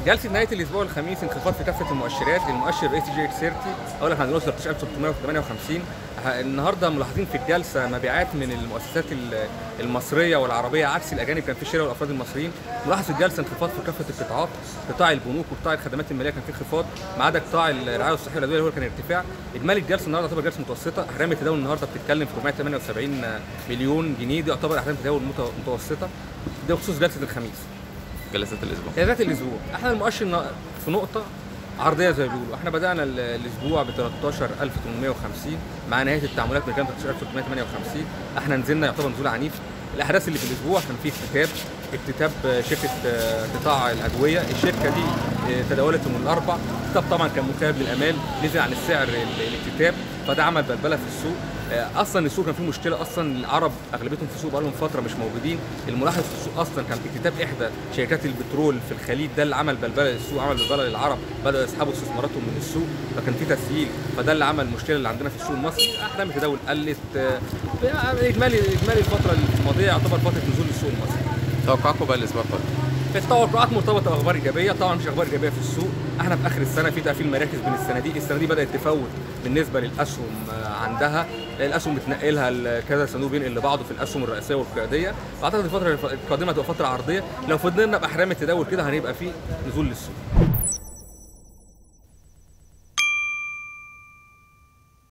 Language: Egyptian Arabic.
جلسه نهايه الاسبوع الخميس انخفاض في كافه المؤشرات المؤشر الاي تي جي اكس 30 اقول لك هنوصل 13658 النهارده ملاحظين في الجلسه مبيعات من المؤسسات ال- المصريه والعربيه عكس الاجانب كان في شراء والافراد المصريين ملاحظ في الجلسه انخفاض في كافه القطاعات قطاع البنوك وقطاع الخدمات الماليه كان في انخفاض ما عدا قطاع الرعايه والصحيه والادويه اللي هو كان ارتفاع اجمالي الجلسه النهارده تعتبر جلسه متوسطه احجام التداول النهارده بتتكلم في 478 مليون جنيه دي تعتبر احجام تداول مت- متوسطه ده بخصوص جلسه الخميس جلسات الاسبوع قيادات الاسبوع احنا المؤشر نا- في نقطه عرضيه زي ما بيقولوا احنا بدانا ال- الاسبوع ب 13850 مع نهايه التعاملات بكام 13358 احنا نزلنا يعتبر نزول عنيف الاحداث اللي في الاسبوع كان في اكتتاب اكتتاب شركه آه، قطاع الادويه الشركه دي آه، تداولت من الاربع اكتتاب طبعا كان مخالف للامال نزل عن السعر ال- الاكتتاب فده عمل بلبله في السوق آه، اصلا السوق كان فيه مشكله اصلا العرب اغلبيتهم في السوق بقالهم فتره مش موجودين الملاحظ في السوق اصلا كان اكتتاب احدى شركات البترول في الخليج ده اللي عمل بلبله للسوق عمل بلبله للعرب بداوا يسحبوا استثماراتهم من السوق فكان في تسهيل فده اللي عمل المشكله اللي عندنا في السوق المصري احجام التداول قلت آه، اجمالي اجمالي الفتره الماضيه يعتبر فتره نزول السوق المصري توقعكم بقى الاسبوع القادم التوقعات مرتبطه باخبار ايجابيه طبعا مش اخبار ايجابيه في السوق احنا في اخر السنه في تقفيل مراكز بين الصناديق الصناديق بدات تفوت بالنسبه للاسهم آه، عندها الاسهم بتنقلها ل- كذا صندوق بينقل لبعضه في الاسهم الرئيسيه والقياديه فاعتقد الفتره القادمه هتبقى فتره عرضيه لو فضلنا باحرام التداول كده هنبقى في نزول للسوق